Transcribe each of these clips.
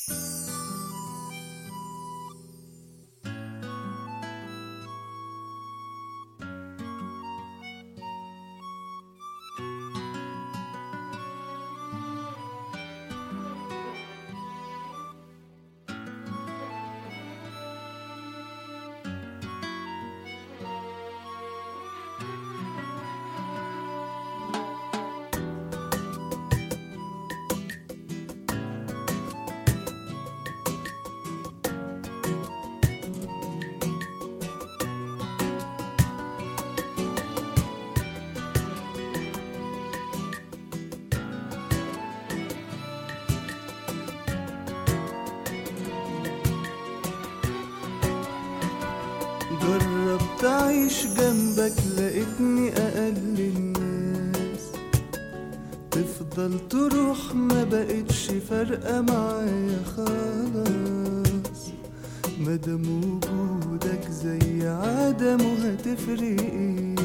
جربت أعيش جنبك لقيتني أقل الناس تفضل تروح ما بقتش فارقة معايا خلاص مادام وجودك زي عدمه هتفرق ايه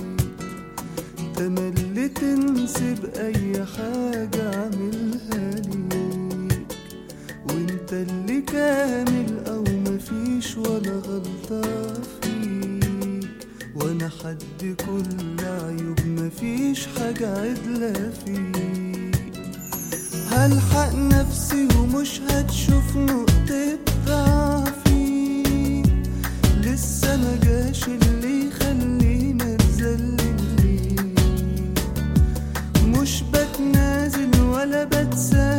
تملي تنسب أي حاجة عاملها ليك وانت اللي كامل او مفيش ولا غلطة فيك وانا حد كل عيوب مفيش حاجة عدلة فيك هلحق نفسي ومش هتشوف نقطة ضعفي لسه ما جاش اللي يخلينا اتذلل ليه مش بتنازل ولا بتسامح